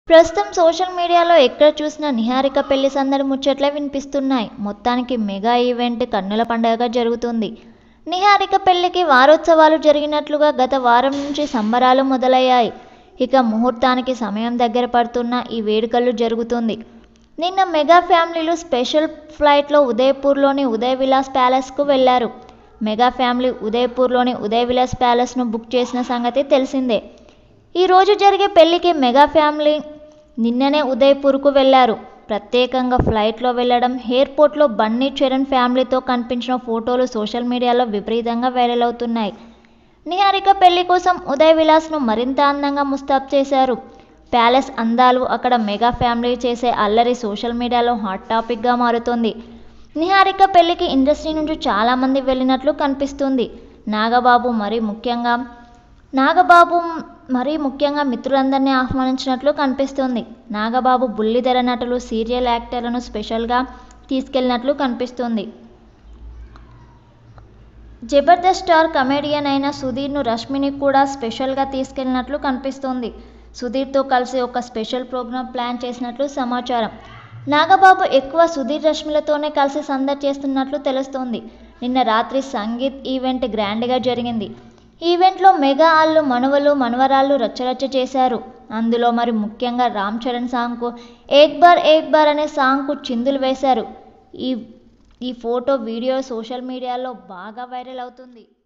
ప్రస్తుతం సోషల్ మీడియాలో ఎక్కడ చూసినా నిహారిక పెళ్లి సందడి ముచ్చట్లే వినిపిస్తున్నాయి మొత్తానికి మెగా ఈవెంట్ కన్నుల పండుగగా జరుగుతుంది నిహారిక పెళ్లికి వారోత్సవాలు జరిగినట్లుగా గత వారం నుంచి సంబరాలు మొదలయ్యాయి ఇక ముహూర్తానికి సమయం దగ్గర పడుతున్న ఈ వేడుకలు జరుగుతుంది నిన్న మెగా ఫ్యామిలీలు స్పెషల్ ఫ్లైట్లో ఉదయపూర్లోని ఉదయ్ విలాస్ ప్యాలెస్కు వెళ్లారు మెగా ఫ్యామిలీ ఉదయపూర్లోని ఉదయ్ విలాస్ ప్యాలెస్ను బుక్ చేసిన సంగతి తెలిసిందే ఈ రోజు జరిగే పెళ్లికి మెగా ఫ్యామిలీ నిన్ననే ఉదయ్పూర్కు వెళ్లారు ప్రత్యేకంగా ఫ్లైట్లో వెళ్లడం ఎయిర్పోర్ట్లో బన్నీ చరణ్ ఫ్యామిలీతో కనిపించిన ఫోటోలు సోషల్ మీడియాలో విపరీతంగా వైరల్ అవుతున్నాయి నిహారిక పెళ్లి కోసం ఉదయ్ విలాస్ను మరింత అందంగా ముస్తాబ్ చేశారు ప్యాలెస్ అందాలు అక్కడ మెగా ఫ్యామిలీ చేసే అల్లరి సోషల్ మీడియాలో హాట్ టాపిక్గా మారుతోంది నిహారిక పెళ్లికి ఇండస్ట్రీ నుంచి చాలామంది వెళ్ళినట్లు కనిపిస్తుంది నాగబాబు మరీ ముఖ్యంగా నాగబాబు మరీ ముఖ్యంగా మిత్రులందరినీ ఆహ్వానించినట్లు కనిపిస్తుంది నాగబాబు బుల్లితెర నటులు సీరియల్ యాక్టర్లను స్పెషల్గా తీసుకెళ్ళినట్లు కనిపిస్తుంది జబర్దస్త్ స్టార్ కమెడియన్ అయిన సుధీర్ను రష్మిని కూడా స్పెషల్గా తీసుకెళ్ళినట్లు కనిపిస్తోంది సుధీర్తో కలిసి ఒక స్పెషల్ ప్రోగ్రాం ప్లాన్ చేసినట్లు సమాచారం నాగబాబు ఎక్కువ సుధీర్ రష్మిలతోనే కలిసి సందడి చేస్తున్నట్లు తెలుస్తోంది నిన్న రాత్రి సంగీత్ ఈవెంట్ గ్రాండ్గా జరిగింది ఈవెంట్లో మెగా ఆళ్ళు మనవలు మనవరాళ్ళు రచ్చరచ్చ చేశారు అందులో మరి ముఖ్యంగా రామ్ చరణ్ సాంగ్కు ఏక్ బార్ ఏక్ బార్ అనే సాంగ్కు చిందులు వేశారు ఈ ఈ ఫోటో వీడియో సోషల్ మీడియాలో బాగా వైరల్ అవుతుంది